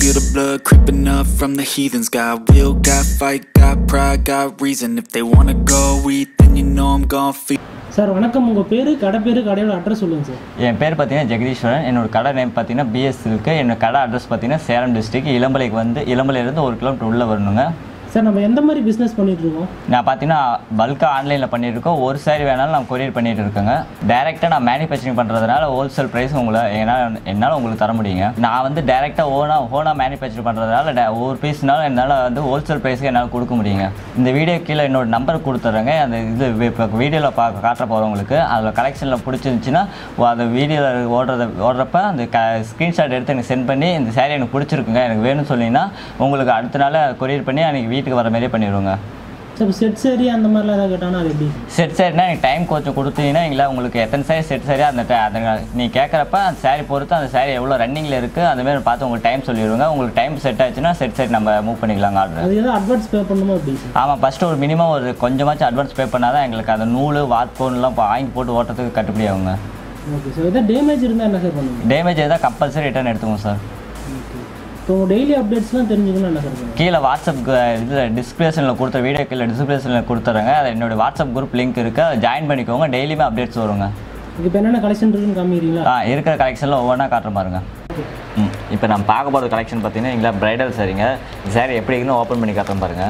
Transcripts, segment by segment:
feel the blood creeping up from the heathens. Got will, got fight, got pride, got reason. If they wanna go eat, then you know I'm gon' feed. Sir வணக்கம் உங்கள் பேர் கடை பேர் கடையோட address சொல்லுங்கள் sir என் பேர் பார்த்தீங்கன்னா ஜெகதீஸ்வரன் என்னோட கடை நேம் பார்த்தீங்கன்னா பிஎஸ் இருக்குது என்னோட கடை அட்ரஸ் பார்த்தீங்கன்னா சேலம் டிஸ்ட்ரிக்ட் இளம்பலைக்கு வந்து இளம்பலையிலேருந்து ஒரு கிலோமீட்டர் உள்ளே வரணுங்க சார் நம்ம எந்த மாதிரி பிஸ்னஸ் பண்ணிட்டு இருக்கோம் நான் பார்த்தீங்கன்னா பல்காக ஆன்லைனில் பண்ணிட்டு இருக்கோம் ஒரு சாரி வேணாலும் நான் கொரியர் பண்ணிட்டு இருக்கேங்க டேரெக்டாக நான் மேனுஃபேக்சரிங் பண்ணுறதுனால ஹோல்சேல் ப்ரைஸ் உங்களை என்னால் என்னால் உங்களுக்கு தர முடியுங்க நான் வந்து டேரெக்டாக ஓனாக ஓனாக மேனுஃபேக்சர் பண்ணுறதுனால டே- ஒவ்வொரு பீஸ்னாலும் என்னால் வந்து ஹோல்சேல் ப்ரைஸ்க்கு என்னால் கொடுக்க முடியுங்க இந்த வீடியோ கீழே என்னோட நம்பர் கொடுத்துட்றேங்க அந்த இது இப்போ வீடியோவில் பார்க்க காட்ட போகிறவங்களுக்கு அதில் கலெக்ஷனில் பிடிச்சிருந்துச்சின்னா அந்த வீடியோவில் ஓடுறத ஓடுறப்ப அந்த க ஸ்க்ரீன்ஷாட் எடுத்து எனக்கு சென்ட் பண்ணி இந்த சாரி எனக்கு பிடிச்சிருக்குங்க எனக்கு வேணும்னு சொன்னீங்கன்னா உங்களுக்கு அடுத்த நாள் கொரியர் பண்ணி அன்றைக்கி வீட்டுக்கு வர மாதிரியே பண்ணிடுவோங்க சார் இப்போ செட் சரி அந்த மாதிரிலாம் ஏதாவது கேட்டாங்கன்னா அது எப்படி செட் சாரினா எனக்கு டைம் கொஞ்சம் கொடுத்தீங்கன்னா இல்லை உங்களுக்கு எத்தனை சாரி செட் சாரி அந்த ti- அந்த நீ கேட்குறப்ப அந்த சாரி பொறுத்து அந்த சாரி எவ்வளோ ரன்னிங்கில் இருக்குது அந்த மாதிரி பார்த்து உங்களுக்கு டைம் சொல்லிடுவோங்க உங்களுக்கு டைம் செட் ஆச்சுன்னா செட் சாரி நம்ம மூவ் பண்ணிக்கலாங்க ஆர்டர் அது ஏதாவது அட்வான்ஸ் பே பண்ணணுமா எப்படி சார் ஆமாம் ஃபஸ்ட்டு ஒரு மினிமம் ஒரு கொஞ்சமாச்சும் அட்வான்ஸ் பே பண்ணால் தான் எங்களுக்கு அந்த நூல் வாட்கோன்லாம் வாங்கி போட்டு ஓட்டுறதுக்கு கட்டுப்படி ஆகுங்க ஓகே சார் ஏதாவது டேமேஜ் இருந்தால் என்ன சார் பண்ணுவீங்க டேமேஜ் எதாவது கம்பல்சரி ரிட்டர்ன் எடுத்துக்கோங்க சார் ஓகே இப்போ உங்கள் டெய்லி அப்டேட்ஸ்லாம் தெரிஞ்சுக்கணும் என்ன சார் பண்ணுவீங்க கீழே வாட்ஸ்அப் இதில் டிஸ்கிரிப்ஷனில் கொடுத்த வீடியோ கீழே டிஸ்கிரிப்ஷனில் கொடுத்துறேங்க அது என்னோட வாட்ஸ்அப் குரூப் லிங்க் இருக்குது அதை ஜாயின் பண்ணிக்கோங்க டெய்லியுமே அப்டேட்ஸ் வருங்க இப்போ என்னென்ன கலெக்ஷன் இருக்குன்னு காமிக்கிறீங்களா ஆ இருக்கிற கலெக்ஷனில் ஒவ்வொன்றா காட்டுற பாருங்க ம் இப்போ நம்ம பார்க்க போகிற கலெக்ஷன் பார்த்தீங்கன்னா எங்களை பிரைடல் சாரிங்க இந்த சாரி எப்படி இருக்குன்னு ஓப்பன் பண்ணி காட்டுறேன் பாருங்க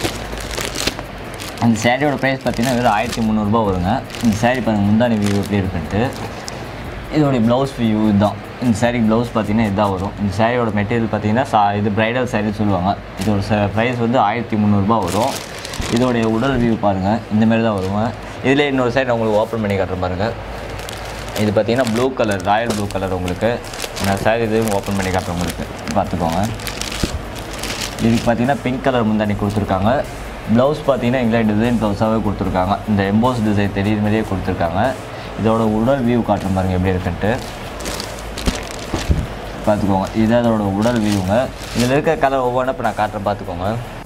இந்த சாரியோட ப்ரைஸ் பார்த்தீங்கன்னா வெறும் ஆயிரத்தி முந்நூறுபா வருங்க இந்த சாரி பாருங்க முந்தானி வியூ எப்படி இருக்குன்ட்டு இதோடைய ப்ளவுஸ் வியூ இதுதான் இந்த சாரி ப்ளவுஸ் பார்த்தீங்கன்னா இதுதான் வரும் இந்த சாரியோட மெட்டீரியல் பார்த்தீங்கன்னா சா இது பிரைடல் சாரி சொல்லுவாங்க இதோட ப்ரைஸ் வந்து ஆயிரத்தி முந்நூறுபா வரும் இதோடைய உடல் வியூ பாருங்கள் இந்த மாதிரி தான் வருங்க இதில் இன்னொரு சைடு உங்களுக்கு ஓப்பன் பண்ணி காட்டுறேன் பாருங்கள் இது பார்த்தீங்கன்னா blue colour royal blue colour உங்களுக்கு நான் சாரி இதுவும் ஓப்பன் பண்ணி காட்டுறேன் உங்களுக்கு பார்த்துக்கோங்க இதுக்கு பார்த்தீங்கன்னா பிங்க் கலர் முந்தானி கொடுத்துருக்காங்க ப்ளவுஸ் பார்த்தீங்கன்னா எங்களை டிசைன் ப்ளவுஸாகவே கொடுத்துருக்காங்க இந்த எம்போஸ் டிசைன் தெரியுற மாதிரியே கொடுத்துருக்காங்க இதோட உடல் வியூ காட்டுறேன் பாருங்க எப்படி இருக்குன்ட்டு பார்த்துக்கோங்க இது அதோட உடல் வியூங்க இதில் இருக்க கலர் ஒவ்வொன்றா இப்போ நான் காட்டுறேன் பார்த்துக்கோங்க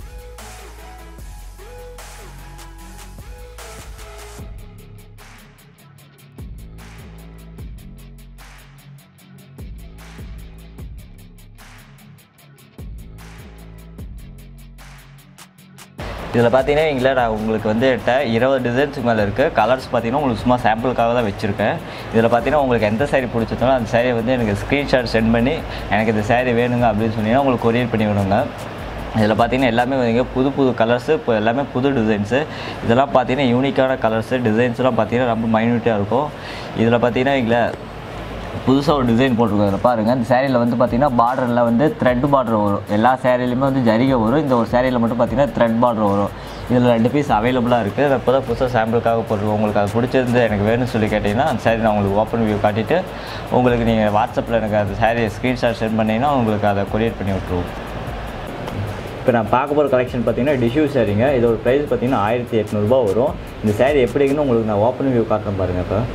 இதில் பார்த்தீங்கன்னா எங்களை நான் உங்களுக்கு வந்து என்கிட்ட இருபது டிசைன்ஸுக்கு மேலே இருக்குது கலர்ஸ் பார்த்தீங்கன்னா உங்களுக்கு சும்மா சாம்பிளுக்காக தான் வச்சுருக்கேன் இதில் பார்த்தீங்கன்னா உங்களுக்கு எந்த saree பிடிச்சதாலும் அந்த சாரியை வந்து எனக்கு ஸ்க்ரீன்ஷாட் சென்ட் பண்ணி எனக்கு இந்த saree வேணுங்க அப்படின்னு சொன்னீங்கன்னா உங்களுக்கு கொரியர் பண்ணி விடுங்க இதில் பார்த்தீங்கன்னா எல்லாமே வந்து புது புது கலர்ஸு இப்போ எல்லாமே புது டிசைன்ஸு இதெல்லாம் பார்த்தீங்கன்னா யூனிக்கான கலர்ஸு டிசைன்ஸ்லாம் பார்த்தீங்கன்னா ரொம்ப மைன்யூட்டாக இருக்கும் இதில் பார்த்தீங்கன்னா எங்களை புதுசாக ஒரு டிசைன் போட்டிருக்கோம் இதில் பாருங்கள் இந்த சேரீயில் வந்து பார்த்தீங்கன்னா பார்டரில் வந்து த்ரெட் பார்டர் வரும் எல்லா சேரீலையுமே வந்து ஜரிகை வரும் இந்த ஒரு சேரீயில் மட்டும் பார்த்தீங்கன்னா த்ரெட் பார்டர் வரும் இதில் ரெண்டு பீஸ் அவைலபிளாக இருக்குது அதை இப்போ தான் புதுசாக சாம்பிளுக்காக போட்டிருக்கோம் உங்களுக்கு அது பிடிச்சிருந்து எனக்கு வேணும்னு சொல்லி கேட்டிங்கன்னா அந்த சேரீ நான் உங்களுக்கு ஓப்பன் வியூ காட்டிட்டு உங்களுக்கு நீங்கள் வாட்ஸ்அப்பில் எனக்கு அந்த சேரீ ஸ்க்ரீன்ஷாட் சென்ட் பண்ணிங்கன்னா உங்களுக்கு அதை கொரியர் பண்ணி விட்ருவோம் இப்போ நான் பார்க்க போகிற கலெக்ஷன் பார்த்தீங்கன்னா டிஷ்யூ சாரீங்க இதோட ப்ரைஸ் பார்த்தீங்கன்னா ஆயிரத்தி எட்நூறுபா வரும் இந்த saree எப்படி இருக்குன்னு உங்களுக்கு நான் ஓப்பன் வியூ காட்டுறேன் பாருங்கள் இப்போ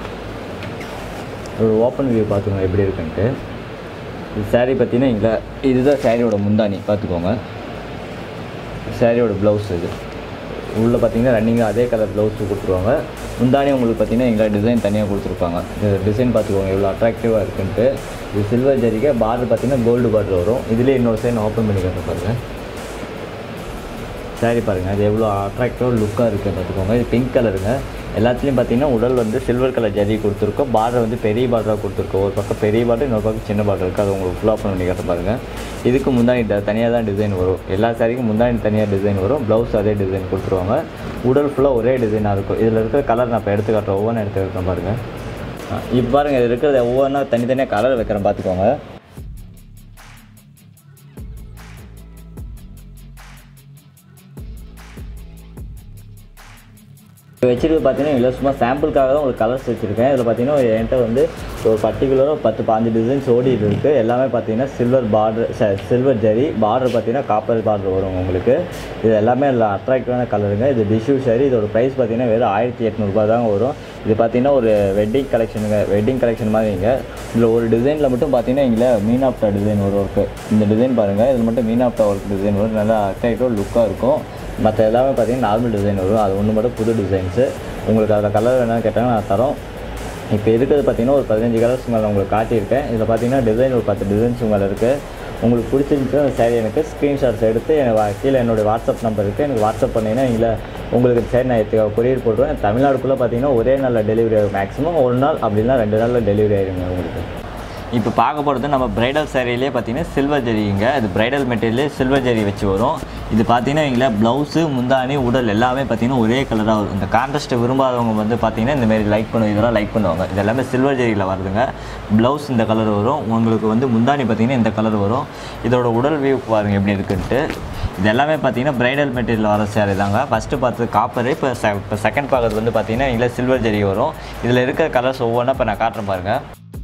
ஒரு ஓப்பன் வியூ பார்த்துக்கோங்க எப்படி இருக்குன்ட்டு இது saree பார்த்தீங்கன்னா இங்கே இதுதான் சாரியோட முந்தானி பார்த்துக்கோங்க சாரியோட ப்ளவுஸ் இது உள்ளே பார்த்தீங்கன்னா ரன்னிங்காக அதே கலர் ப்ளவுஸ் கொடுத்துருவாங்க முந்தானி உங்களுக்கு பார்த்தீங்கன்னா எங்களை டிசைன் தனியாக கொடுத்துருப்பாங்க இந்த டிசைன் பார்த்துக்கோங்க எவ்வளோ அட்ராக்டிவாக இருக்குன்ட்டு இது சில்வர் ஜரிகை பார்டர் பார்த்தீங்கன்னா கோல்டு பார்டர் வரும் இதுலேயே இன்னொரு சைன் ஓப்பன் பண்ணி காட்டுறேன் பாருங்கள் சாரி பாருங்கள் அது எவ்வளோ அட்ராக்டிவாக லுக்காக இருக்குது பார்த்துக்கோங்க இது பிங்க் கலருங்க எல்லாத்துலேயும் பார்த்தீங்கன்னா உடல் வந்து சில்வர் கலர் ஜரி கொடுத்துருக்கோம் பார்டர் வந்து பெரிய பார்டராக கொடுத்துருக்கோம் ஒரு பக்கம் பெரிய பார்டர் இன்னொரு பக்கம் சின்ன பார்டர் இருக்குது அது உங்களுக்கு ஃபுல்லாக பண்ணி காட்ட பாருங்கள் இதுக்கு முந்தானி தனியாக தான் டிசைன் வரும் எல்லா சாரிக்கும் முந்தானி தனியாக டிசைன் வரும் ப்ளவுஸ் அதே டிசைன் கொடுத்துருவாங்க உடல் ஃபுல்லாக ஒரே டிசைனாக இருக்கும் இதில் இருக்கிற கலர் நான் இப்போ எடுத்து காட்டுறேன் ஒவ்வொன்றும் எடுத்து வைக்கிறேன் பாருங்கள் இப்போ பாருங்கள் இது இருக்கிறத ஒவ்வொன்றா தனித்தனியாக கலர் வைக்கிறேன் பார்த்துக்கோங்க இப்போ வச்சிருக்க பார்த்தீங்கன்னா இதில் சும்மா சாம்பிளுக்காக தான் ஒரு கலர்ஸ் வச்சுருக்கேன் இதில் பார்த்தீங்கன்னா என்கிட்ட வந்து ஒரு பர்டிகுலராக பத்து பாஞ்சு டிசைன்ஸ் ஓடிட்டு இருக்குது எல்லாமே பார்த்தீங்கன்னா சில்வர் பார்டர் சில்வர் ஜரி பார்டர் பார்த்தீங்கன்னா காப்பர் பார்டர் வரும் உங்களுக்கு இது எல்லாமே அட்ராக்டிவான கலருங்க இது டிஷ்யூ சரி இதோட ப்ரைஸ் பார்த்தீங்கன்னா வெறும் ஆயிரத்தி எட்நூறுபா தான் வரும் இது பார்த்தீங்கன்னா ஒரு வெட்டிங் கலெக்ஷனுங்க வெட்டிங் கலெக்ஷன் மாதிரிங்க இதில் ஒரு டிசைனில் மட்டும் பார்த்தீங்கன்னா இங்கே மீனாப்டா டிசைன் ஒரு ஒர்க்கு இந்த டிசைன் பாருங்கள் இதில் மட்டும் மீனாப்டா ஒர்க் டிசைன் வரும் நல்லா அட்ராக்டிவாக லுக்காக இருக்கும் மற்ற எல்லாமே பார்த்தீங்கன்னா நார்மல் டிசைன் வரும் அது ஒன்று மட்டும் புது டிசைன்ஸு உங்களுக்கு அதில் கலர் வேணாலும் கேட்டாங்கன்னா நான் தரோம் இப்போ இருக்கிறது பார்த்தீங்கன்னா ஒரு பதினஞ்சு கலர்ஸ் மேலே உங்களுக்கு காட்டியிருக்கேன் இதில் பார்த்தீங்கன்னா டிசைன் ஒரு பத்து டிசைன்ஸ் மேலே இருக்குது உங்களுக்கு பிடிச்சிருந்துச்சு அந்த saree எனக்கு ஸ்க்ரீன்ஷாட்ஸ் எடுத்து எனக்கு வா- கீழே என்னுடைய வாட்ஸ்அப் நம்பர் இருக்குது எனக்கு வாட்ஸ்அப் பண்ணிங்கன்னா இல்லை உங்களுக்கு சரி நான் கொரியர் போட்டுருவேன் தமிழ்நாடுக்குள்ளே பார்த்தீங்கன்னா ஒரே நாளில் டெலிவரி ஆகும் மேக்ஸிமம் ஒரு நாள் அப்படின்னா ரெண்டு நாளில் டெலிவரி ஆயிருங்க உங்களுக்கு இப்போ பார்க்க போகிறது நம்ம பிரைடல் சேரீலே பார்த்தீங்கன்னா சில்வர் ஜெரிங்க இது பிரைடல் மெட்டீரியலே சில்வர் ஜெரி வச்சு வரும் இது பார்த்தீங்கன்னா இங்கே ப்ளவுஸு முந்தானி உடல் எல்லாமே பார்த்தீங்கன்னா ஒரே கலராக வரும் இந்த கான்ட்ராஸ்ட் விரும்பாதவங்க வந்து பார்த்தீங்கன்னா இந்த மாதிரி லைக் பண்ணுவோம் இதெல்லாம் லைக் பண்ணுவாங்க இது எல்லாமே சில்வர் ஜெரியில் வருதுங்க ப்ளவுஸ் இந்த கலர் வரும் உங்களுக்கு வந்து முந்தானி பார்த்தீங்கன்னா இந்த கலர் வரும் இதோட உடல் வியூ பாருங்கள் எப்படி இருக்குன்ட்டு இது எல்லாமே பார்த்தீங்கன்னா பிரைடல் மெட்டீரியல் வர சேரீ தாங்க ஃபஸ்ட்டு பார்த்தது காப்பர் இப்போ செ இப்போ செகண்ட் பார்க்கறது வந்து பார்த்தீங்கன்னா இதில் சில்வர் ஜெரி வரும் இதில் இருக்கிற கலர்ஸ் ஒவ்வொன்றா இப்போ நான் காட்டுறேன் பாருங்கள்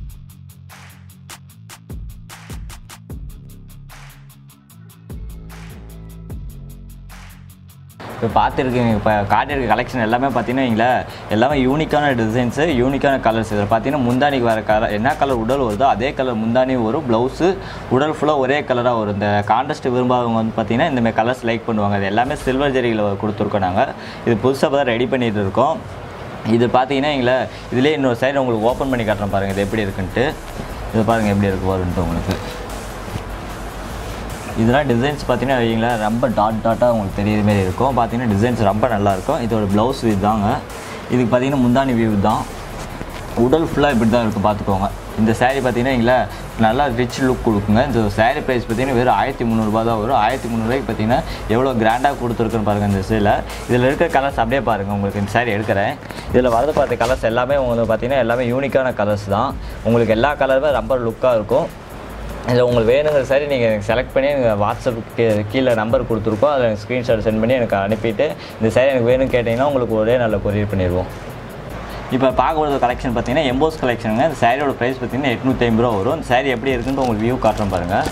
இப்போ பார்த்துருக்கீங்க இப்போ காட்டியிருக்க கலெக்ஷன் எல்லாமே பார்த்தீங்கன்னா இங்கே எல்லாமே யூனிக்கான டிசைன்ஸு யூனிக்கான கலர்ஸ் இதில் பார்த்தீங்கன்னா முந்தானிக்கு வர கலர் என்ன கலர் உடல் வருதோ அதே கலர் முந்தானி வரும் ப்ளவுஸு உடல் ஃபுல்லாக ஒரே கலராக வரும் இந்த கான்ட்ராஸ்ட் விரும்பாதவங்க வந்து பார்த்தீங்கன்னா இந்தமாதிரி கலர்ஸ் லைக் பண்ணுவாங்க இது எல்லாமே சில்வர் ஜெரியில் கொடுத்துருக்கோம் நாங்கள் இது புதுசாக தான் ரெடி பண்ணிகிட்டு இருக்கோம் இது பார்த்தீங்கன்னா எங்களை இதுலேயே இன்னொரு சைடு உங்களுக்கு ஓப்பன் பண்ணி காட்டுறேன் பாருங்கள் இது எப்படி இருக்குன்ட்டு இது பாருங்கள் எப்படி இருக்கு வருன்ட்டு உங்களுக்கு இதெல்லாம் டிசைன்ஸ் பார்த்தீங்கன்னா வைங்களேன் ரொம்ப டாட் டாட்டாக உங்களுக்கு தெரியுற மாதிரி இருக்கும் பார்த்தீங்கன்னா டிசைன்ஸ் ரொம்ப நல்லா இருக்கும் இதோட ப்ளவுஸ் இதுதாங்க இதுக்கு பார்த்தீங்கன்னா முந்தானி வியூ தான் உடல் ஃபுல்லாக இப்படி தான் இருக்கும் பார்த்துக்கோங்க இந்த saree பார்த்தீங்கன்னா இங்கே நல்லா ரிச் லுக் கொடுக்குங்க இந்த saree ப்ரைஸ் பார்த்தீங்கன்னா வெறும் ஆயிரத்தி முந்நூறுபா தான் வரும் ஆயிரத்தி முந்நூறுபாய்க்கு பார்த்தீங்கன்னா எவ்வளோ கிராண்டாக கொடுத்துருக்குன்னு பாருங்கள் இந்த சேல இதில் இருக்கிற கலர்ஸ் அப்படியே பாருங்கள் உங்களுக்கு இந்த saree எடுக்கிறேன் இதில் வரது பார்த்த கலர்ஸ் எல்லாமே உங்களுக்கு பார்த்தீங்கன்னா எல்லாமே யூனிக்கான கலர்ஸ் தான் உங்களுக்கு எல்லா கலருமே ரொம்ப லுக்காக இருக்கும் இதில் உங்களுக்கு வேணுங்கிற சரி நீங்கள் எனக்கு செலக்ட் பண்ணி எனக்கு வாட்ஸ்அப்புக்கு கீழே நம்பர் கொடுத்துருக்கோம் அதை எனக்கு ஸ்க்ரீன்ஷாட் சென்ட் பண்ணி எனக்கு அனுப்பிட்டு இந்த சாரி எனக்கு வேணும்னு கேட்டிங்கன்னா உங்களுக்கு ஒரே நல்ல கொரியர் பண்ணிடுவோம் இப்போ பார்க்க போகிற கலெக்ஷன் பார்த்தீங்கன்னா எம்போஸ் கலெக்ஷனுங்க இந்த சாரியோட ப்ரைஸ் பார்த்தீங்கன்னா எட்நூற்றி ஐம்பது ரூபா வரும் இந்த சாரி எப்படி இருக்குன்னு உங்களுக்கு வியூ காட்டுறேன் பாருங்கள்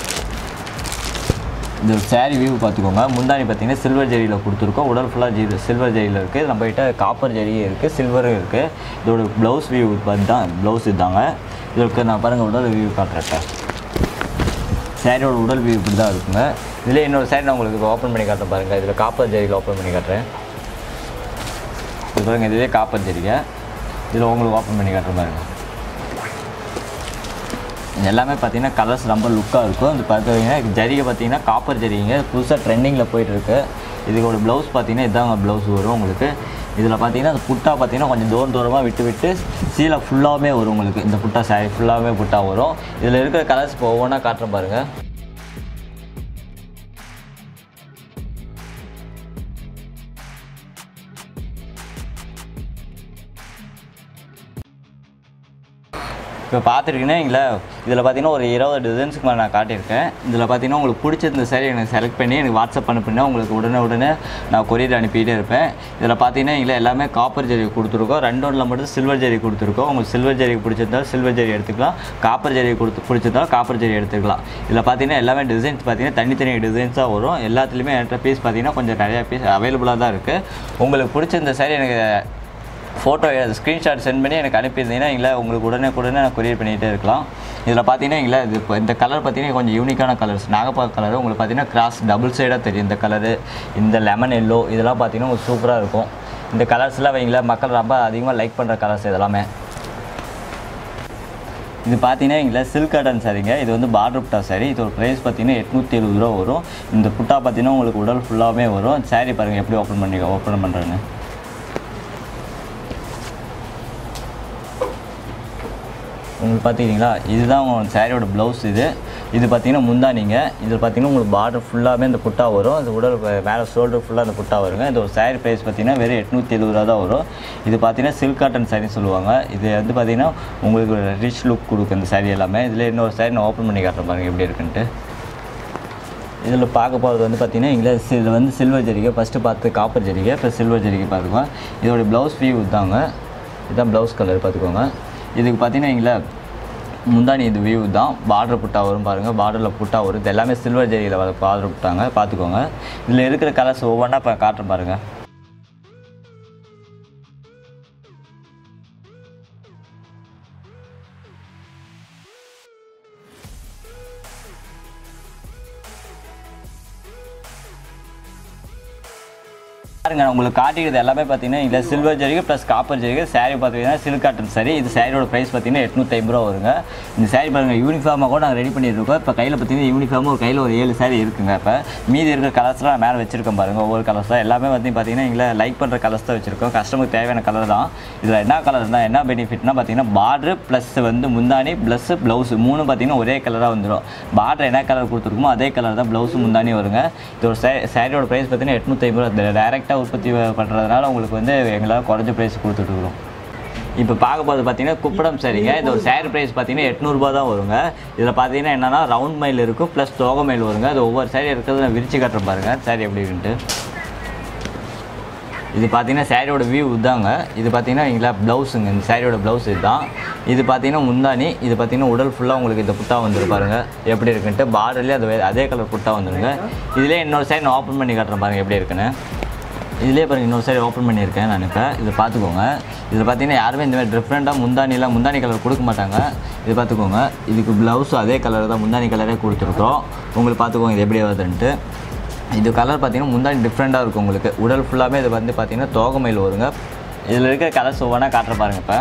இந்த சாரி வியூ பார்த்துக்கோங்க முந்தானி பார்த்தீங்கன்னா சில்வர் ஜெரியில் கொடுத்துருக்கோம் உடல் ஃபுல்லாக ஜி சில்வர் ஜெரியில் இருக்குது நம்மகிட்ட காப்பர் ஜெரியும் இருக்குது சில்வரும் இருக்குது இதோட ப்ளவுஸ் வியூ பார்த்து தான் ப்ளவுஸ் இதுதாங்க இதற்கு நான் பாருங்கள் உடல் வியூ காட்டுறேன் சாரியோட உடல் வியூ இப்படி தான் இருக்குங்க இதில் இன்னொரு சாரி நான் உங்களுக்கு இப்போ ஓப்பன் பண்ணி காட்டுறேன் பாருங்கள் இதில் காப்பர் ஜெரியில் ஓப்பன் பண்ணி காட்டுறேன் இது பாருங்க இதுவே காப்பர் ஜெரிங்க இதில் உங்களுக்கு ஓப்பன் பண்ணி காட்டுறேன் பாருங்க இது எல்லாமே பார்த்தீங்கன்னா கலர்ஸ் ரொம்ப லுக்காக இருக்கும் இது பார்த்தீங்கன்னா ஜரிகை பார்த்தீங்கன்னா காப்பர் ஜரிகைங்க புதுசாக ட்ரெண்டிங்கில் போயிட்டுருக்கு இதுக்கோட ப்ளவுஸ் பார்த்தீங்கன்னா இதாங்க ப்ளவுஸ் வரும் உங்களுக்கு இதில் பார்த்தீங்கன்னா அந்த புட்டா பார்த்தீங்கன்னா கொஞ்சம் தூரம் தூரமாக விட்டு விட்டு சீலை ஃபுல்லாகவே வரும் உங்களுக்கு இந்த புட்டா சாரி ஃபுல்லாகவே புட்டா வரும் இதில் இருக்கிற கலர்ஸ் இப்போ ஒவ்வொன்றா காட்டுறேன் பாருங்கள் இப்போ பார்த்துருக்கீங்கன்னா இதில் இதில் பார்த்தீங்கன்னா ஒரு இருபது டிசைன்ஸுக்கு மேலே நான் காட்டியிருக்கேன் இதில் பார்த்தீங்கன்னா உங்களுக்கு பிடிச்ச இந்த சாரி எனக்கு செலக்ட் பண்ணி எனக்கு வாட்ஸ்அப் அனுப்புனா உங்களுக்கு உடனே உடனே நான் கொரியர் அனுப்பிட்டே இருப்பேன் இதில் பார்த்தீங்கன்னா இதில் எல்லாமே காப்பர் ஜெரி கொடுத்துருக்கோம் ரெண்டோனில் மட்டும் சில்வர் ஜெரி கொடுத்துருக்கோம் உங்களுக்கு சில்வர் ஜெரி பிடிச்சிருந்தாலும் சில்வர் ஜெரி எடுத்துக்கலாம் காப்பர் ஜெரி கொடுத்து பிடிச்சிருந்தாலும் காப்பர் ஜெரி எடுத்துக்கலாம் இதில் பார்த்தீங்கன்னா எல்லாமே டிசைன்ஸ் பார்த்தீங்கன்னா தனித்தனி டிசைன்ஸாக வரும் எல்லாத்துலேயுமே என்கிட்ட பீஸ் பார்த்தீங்கன்னா கொஞ்சம் நிறையா பீஸ் அவைலபிளாக தான் இருக்குது உங்களுக்கு பிடிச்ச இந்த சாரி எனக்கு ஃபோட்டோ ஸ்க்ரீன்ஷாட் சென்ட் பண்ணி எனக்கு அனுப்பியிருந்தீங்கன்னா இல்லை உங்களுக்கு உடனே உடனே நான் கொரியர் பண்ணிகிட்டே இருக்கலாம் இதில் பார்த்தீங்கன்னா இல்லை இது இப்போ இந்த கலர் பார்த்தீங்கன்னா கொஞ்சம் யூனிக்கான கலர்ஸ் நாகப்பாக்கு கலர் உங்களுக்கு பார்த்தீங்கன்னா கிராஸ் டபுள் சைடாக தெரியும் இந்த கலரு இந்த லெமன் எல்லோ இதெல்லாம் பார்த்தீங்கன்னா உங்களுக்கு சூப்பராக இருக்கும் இந்த கலர்ஸ்லாம் வைங்களேன் மக்கள் ரொம்ப அதிகமாக லைக் பண்ணுற கலர்ஸ் இதெல்லாமே இது பார்த்தீங்கன்னா இங்கே சில்க் காட்டன் சாரிங்க இது வந்து பார்டர் புட்டா சாரி இதோட ப்ரைஸ் பார்த்தீங்கன்னா எட்நூற்றி எழுபது ரூபா வரும் இந்த புட்டா பார்த்தீங்கன்னா உங்களுக்கு உடல் ஃபுல்லாகவே வரும் சாரி பாருங்கள் எப்படி ஓப்பன் பண்ணி ஓப்பன் பண்ணுறேன்னு உங்களுக்கு பார்த்துக்கிட்டிங்களா இதுதான் உங்கள் சாரியோட ப்ளவுஸ் இது இது பார்த்தீங்கன்னா முந்தானிங்க இது பார்த்தீங்கன்னா உங்களுக்கு பார்டர் ஃபுல்லாகவே இந்த புட்டா வரும் அந்த உடல் வே- மேலே ஷோல்டர் ஃபுல்லாக அந்த புட்டா வருங்க இது ஒரு சாரி ப்ரைஸ் பார்த்தீங்கன்னா வெறும் எட்நூற்றி எழுபது ரூபா தான் வரும் இது பார்த்தீங்கன்னா சில்க் காட்டன் சாரி சொல்லுவாங்க இது வந்து பார்த்தீங்கன்னா உங்களுக்கு ஒரு ரிச் லுக் கொடுக்கும் இந்த சாரி எல்லாமே இதில் இன்னொரு சாரி நான் ஓப்பன் பண்ணி காட்டுறேன் பாருங்க எப்படி இருக்குன்ட்டு இதில் பார்க்க போகிறது வந்து பார்த்தீங்கன்னா இங்கிலீஷ் இதில் வந்து சில்வர் ஜரிகை ஃபஸ்ட்டு பார்த்து காப்பர் ஜரிகை இப்போ சில்வர் ஜரிகை பார்த்துக்கோங்க இதோட ப்ளவுஸ் வியூ தாங்க இதுதான் ப்ளவுஸ் கலர் பார்த்துக்கோங்க இதுக்கு பார்த்தீங்கன்னா இங்கே முந்தானி இது வியூ தான் பார்டர் புட்டா வரும் பாருங்கள் பார்டரில் புட்டா வரும் இது எல்லாமே சில்வர் ஜரியில் வர பார்டர் புட்டாங்க பார்த்துக்கோங்க இதில் இருக்கிற கலர்ஸ் ஒவ்வொன்றா இப்போ காட்டுறேன் பாருங்கள் பாருங்க உங்களுக்கு காட்டிக்கிறது எல்லாமே பார்த்தீங்கன்னா இதில் சில்வர் ஜரிகை ப்ளஸ் காப்பர் ஜரிகை saree பார்த்தீங்கன்னா சில்க் காட்டன் சரி இது சாரியோட ப்ரைஸ் பார்த்தீங்கன்னா எட்நூற்றி ஐம்பது ரூபா வருங்க இந்த saree பாருங்க யூனிஃபார்மாக கூட நாங்கள் ரெடி பண்ணிட்டு இருக்கோம் இப்போ கையில் பார்த்தீங்கன்னா யூனிஃபார்மாக ஒரு கையில் ஒரு ஏழு saree இருக்குங்க இப்போ மீதி இருக்கிற கலர்ஸ்லாம் நான் மேலே வச்சிருக்கேன் பாருங்க ஒவ்வொரு கலர்ஸ் தான் எல்லாமே வந்து பார்த்தீங்கன்னா எங்களை லைக் பண்ணுற கலர்ஸ் தான் வச்சிருக்கோம் கஸ்டமருக்கு தேவையான கலர் தான் இதில் என்ன கலர் தான் என்ன பெனிஃபிட்னா பார்த்தீங்கன்னா பார்டர் ப்ளஸ் வந்து முந்தானி ப்ளஸ் ப்ளவுஸ் மூணு பார்த்தீங்கன்னா ஒரே கலராக வந்துடும் பார்டர் என்ன கலர் கொடுத்துருக்கோமோ அதே கலர் தான் ப்ளவுஸும் முந்தானி வருங்க இது ஒரு சாரியோட ப்ரைஸ் பார்த்தீங்கன்னா எட்நூற்றி ஐம்பது ரூபா டேரெக்டாக உற்பத்தி பண்ணுறதுனால உங்களுக்கு வந்து எங்களால் குறைஞ்ச ப்ரைஸ் கொடுத்துட்ருக்குறோம் இப்போ பார்க்க போகிறது பார்த்தீங்கன்னா குப்படம் சரிங்க இந்த ஒரு சேரீ ப்ரைஸ் பார்த்தீங்கன்னா எட்நூறுபா தான் வருங்க இதில் பார்த்தீங்கன்னா என்னன்னா ரவுண்ட் மைல் இருக்கும் ப்ளஸ் தோகை மைல் வருங்க அது ஒவ்வொரு சாரி இருக்கிறது நான் விரிச்சு காட்டுறேன் பாருங்க சாரி எப்படி இருக்குன்ட்டு இது பார்த்தீங்கன்னா சாரியோட வியூ இதாங்க இது பார்த்தீங்கன்னா இங்களா ப்ளவுஸுங்க இந்த சாரியோட ப்ளவுஸ் இதுதான் இது பார்த்தீங்கன்னா முந்தானி இது பார்த்தீங்கன்னா உடல் ஃபுல்லாக உங்களுக்கு இந்த புட்டா வந்துரு பாருங்க எப்படி இருக்குன்ட்டு பார்டர்லேயே அது வே- அதே கலர் புட்டா வந்துருங்க இதுலேயே இன்னொரு சைடு நான் ஓப்பன் பண்ணி காட்டுறேன் பாருங்க எப்படி இருக்குன்னு இதுலேயே பாருங்க இன்னொரு சைடு ஓப்பன் பண்ணியிருக்கேன் நான் இப்போ இதை பார்த்துக்கோங்க இதில் பார்த்தீங்கன்னா யாருமே இந்த மாதிரி டிஃப்ரெண்ட்டாக முந்தானிலாம் முந்தானி கலர் கொடுக்க மாட்டாங்க இது பார்த்துக்கோங்க இதுக்கு ப்ளவுஸும் அதே கலர் தான் முந்தானி கலரே கொடுத்துருக்கோம் உங்களுக்கு பார்த்துக்கோங்க இது எப்படி வருதுன்ட்டு இது கலர் பார்த்தீங்கன்னா முந்தானி டிஃப்ரெண்ட்டாக இருக்கும் உங்களுக்கு உடல் ஃபுல்லாமே இது வந்து பார்த்தீங்கன்னா தோகமையில் வருங்க இதில் இருக்கிற கலர்ஸ் ஒவ்வொன்றா காட்டுற பாருங்க இப்போ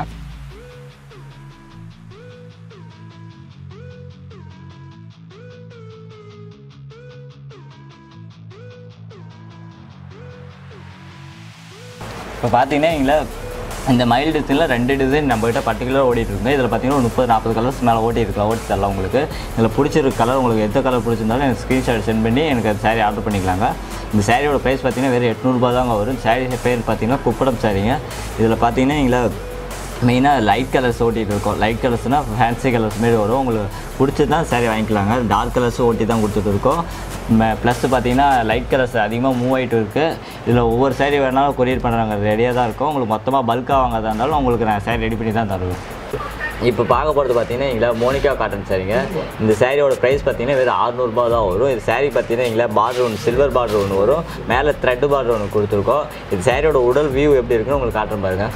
இப்போ பார்த்தீங்கன்னா எங்களை இந்த மைல் டிசைனில் ரெண்டு டிசைன் நம்மகிட்ட பர்டிகுலர் ஓடிட்டு இருக்கு இதில் பார்த்தீங்கன்னா ஒரு முப்பது நாற்பது கலர்ஸ் மேலே ஓடி இருக்கலாம் ஓட்டி தரலாம் உங்களுக்கு இதில் பிடிச்சிருக்க கலர் உங்களுக்கு எந்த கலர் பிடிச்சிருந்தாலும் எனக்கு ஸ்க்ரீன்ஷாட் சென்ட் பண்ணி எனக்கு அந்த saree ஆர்டர் பண்ணிக்கலாங்க இந்த சாரியோட ப்ரைஸ் பார்த்தீங்கன்னா வெறும் எட்நூறுபா தாங்க வரும் சாரீ பேர் பார்த்தீங்கன்னா குப்படம் சாரீங்க இதில் பார்த்தீங்கன்னா எங்களை மெயினாக லைட் கலர்ஸ் ஓட்டிகிட்டு இருக்கோம் லைட் கலர்ஸ்னால் ஃபேன்சி கலர்ஸ் மாரி வரும் உங்களுக்கு பிடிச்சது தான் சாரி வாங்கிக்கலாங்க டார்க் கலர்ஸும் ஓட்டி தான் கொடுத்துட்டு இருக்கோம் ப்ளஸ் பார்த்தீங்கன்னா லைட் கலர்ஸ் அதிகமாக மூவ் ஆகிட்டு இருக்குது இதில் ஒவ்வொரு சாரி வேணாலும் கொரியர் பண்ணுறாங்க ரெடியாக தான் இருக்கும் உங்களுக்கு மொத்தமாக பல்காக வாங்கிறதா இருந்தாலும் உங்களுக்கு நான் சாரி ரெடி பண்ணி தான் தருவேன் இப்போ பார்க்க போகிறது பார்த்தீங்கன்னா எங்களை மோனிகா காட்டன் சாரிங்க இந்த சாரியோட ப்ரைஸ் பார்த்தீங்கன்னா வெறும் அறுநூறுபா தான் வரும் இது சாரி பார்த்தீங்கன்னா எங்களை பார்டர் ஒன்று சில்வர் பார்டர் ஒன்று வரும் மேலே த்ரெட் பார்டர் ஒன்று கொடுத்துருக்கோம் இது சாரியோட உடல் வியூ எப்படி இருக்குன்னு உங்களுக்கு காட்டுறேன் பாருங்கள்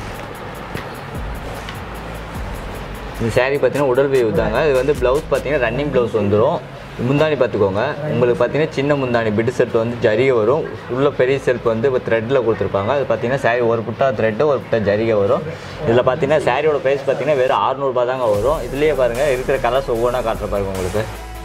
இந்த saree பார்த்தீங்கன்னா உடல் வியூ தாங்க இது வந்து ப்ளவுஸ் பார்த்தீங்கன்னா ரன்னிங் ப்ளவுஸ் வந்துடும் முந்தானி பார்த்துக்கோங்க உங்களுக்கு பார்த்தீங்கன்னா சின்ன முந்தானி பிட்டு செட் வந்து ஜரிகை வரும் உள்ள பெரிய செல்ஃப் வந்து இப்போ த்ரெட்டில் கொடுத்துருப்பாங்க அது பார்த்தீங்கன்னா saree ஒரு புட்டா த்ரெட்டு ஒரு புட்டா ஜரிகை வரும் இதில் பார்த்தீங்கன்னா சாரியோட ப்ரைஸ் பார்த்தீங்கன்னா வெறும் அறுநூறுபா தாங்க வரும் இதுலேயே பாருங்கள் இருக்கிற கலர்ஸ் ஒவ்வொன்றா காட்டுற பாருங்க உங்களுக்கு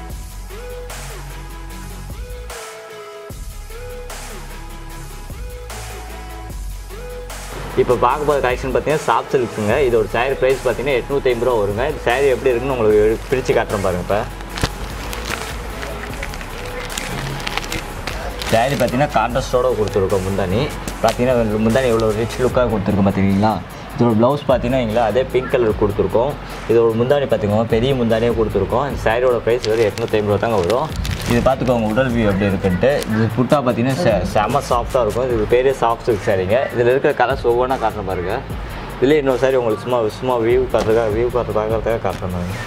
இப்போ பார்க்க போகிற கலெக்ஷன் பார்த்தீங்கன்னா சாஃப்ட் சில்க்குங்க இதோட saree ப்ரைஸ் பார்த்தீங்கன்னா எட்நூற்றி ஐம்பது ரூபா வருங்க இந்த saree எப்படி இருக்குன்னு உங்களுக்கு பிரித்து காட்டுறேன் பாருங்க இப்போ saree பார்த்தீங்கன்னா கான்ட்ராஸ்டோட கொடுத்துருக்கோம் முந்தானி பார்த்தீங்கன்னா முந்தானி எவ்வளோ ரிச் லுக்காக கொடுத்துருக்கோம் பார்த்தீங்களா இதோட ப்ளவுஸ் பார்த்தீங்கன்னா எங்களை அதே பிங்க் கலர் கொடுத்துருக்கோம் இதோட முந்தானி பார்த்துக்கோங்க பெரிய முந்தானியே கொடுத்துருக்கோம் இந்த சாரியோட ப்ரைஸ் வெறும் எட்நூற்றி ஐம்பது ரூபா தாங்க வரும் இது பார்த்துக்கோங்க உடல் வியூ எப்படி இருக்குன்ட்டு இது புட்டா பார்த்தீங்கன்னா செ செம சாஃப்டாக இருக்கும் இது பேரே சாஃப்ட் சில்க் சாரிங்க இதில் இருக்கிற கலர்ஸ் ஒவ்வொன்றா காட்டுறேன் பாருங்க இதுலேயே இன்னொரு சாரி உங்களுக்கு சும்மா சும்மா வியூ காட்டுறதுக்காக வியூ காட்டுறதுக்காக காட்டுறேன் பாருங்க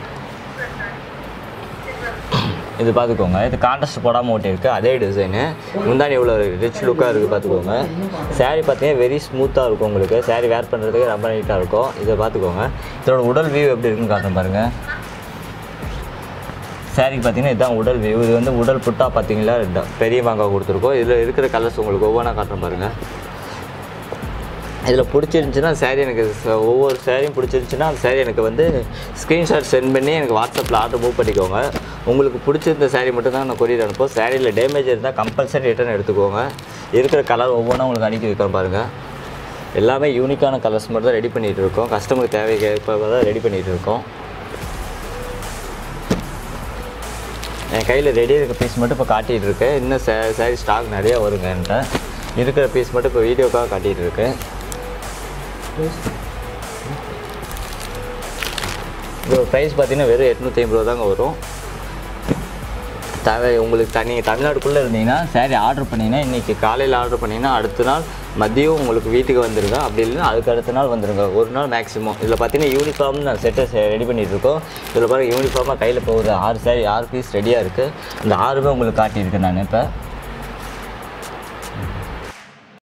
இது பார்த்துக்கோங்க இது கான்ட்ராஸ்ட் போடாமல் ஓட்டியிருக்கு அதே டிசைனு முந்தானி இவ்வளோ ரிச் லுக்காக இருக்குது பார்த்துக்கோங்க saree பார்த்தீங்கன்னா வெரி ஸ்மூத்தாக இருக்கும் உங்களுக்கு saree வேர் பண்ணுறதுக்கு ரொம்ப நீட்டாக இருக்கும் இதை பார்த்துக்கோங்க இதோட உடல் வியூ எப்படி இருக்குன்னு காட்டுறேன் பாருங்கள் சாரிக்கு பார்த்தீங்கன்னா இதுதான் உடல் வியூ இது வந்து உடல் புட்டா பார்த்தீங்களா ட- பெரிய மாங்காய் கொடுத்துருக்கோம் இதில் இருக்கிற கலர்ஸ் உங்களுக்கு ஒவ்வொன்றா காட்டுறேன் பாருங்கள் இதில் பிடிச்சிருந்துச்சுன்னா சாரி எனக்கு ச- ஒவ்வொரு சாரியும் பிடிச்சிருந்துச்சுன்னா அந்த சாரி எனக்கு வந்து ஸ்க்ரீன்ஷாட் சென்ட் பண்ணி எனக்கு வாட்ஸ்அப்பில் ஆர்டர் மூவ் பண்ணிக்கோங்க உங்களுக்கு பிடிச்சிருந்த சாரி மட்டும் தான் நான் கொரியர் அனுப்போம் சாரியில் டேமேஜ் இருந்தால் கம்பல்சரி ரிட்டர்ன் எடுத்துக்கோங்க இருக்கிற கலர் ஒவ்வொன்றும் உங்களுக்கு அனுப்பி வைக்கிறேன் பாருங்கள் எல்லாமே யூனிக்கான கலர்ஸ் மட்டும் தான் ரெடி பண்ணிகிட்டு இருக்கோம் கஸ்டமருக்கு தேவைக்கு ஏற்ப தான் ரெடி பண்ணிகிட்டு இருக்கோம் என் கையில் ரெடி இருக்க பீஸ் மட்டும் இப்போ காட்டிகிட்டு இருக்கேன் இன்னும் சே சாரி ஸ்டாக் நிறையா வருங்க என்கிட்ட இருக்கிற பீஸ் மட்டும் இப்போ வீடியோக்காக காட்டிகிட்டு இருக்கேன் இதோட ப்ரைஸ் பார்த்தீங்கன்னா வெறும் எட்நூற்றி ஐம்பது ரூபா தாங்க வரும் தவிர உங்களுக்கு தனி தமிழ்நாடுக்குள்ளே இருந்தீங்கன்னா சாரி ஆர்டர் பண்ணிங்கன்னா இன்றைக்கி காலையில் ஆர்டர் பண்ணிங்கன்னா அடுத்த நாள் மதியம் உங்களுக்கு வீட்டுக்கு வந்துருங்க அப்படி இல்லைன்னா அதுக்கு அடுத்த நாள் வந்துருங்க ஒரு நாள் மேக்ஸிமம் இதில் பார்த்தீங்கன்னா யூனிஃபார்ம் நான் செட்டை ரெடி பண்ணிட்டு இருக்கோம் இதில் பாருங்க யூனிஃபார்மாக கையில் போகுது ஆறு சாரி ஆறு பீஸ் ரெடியாக இருக்குது இந்த ஆறுமே உங்களுக்கு காட்டியிருக்கேன் நான் இப்போ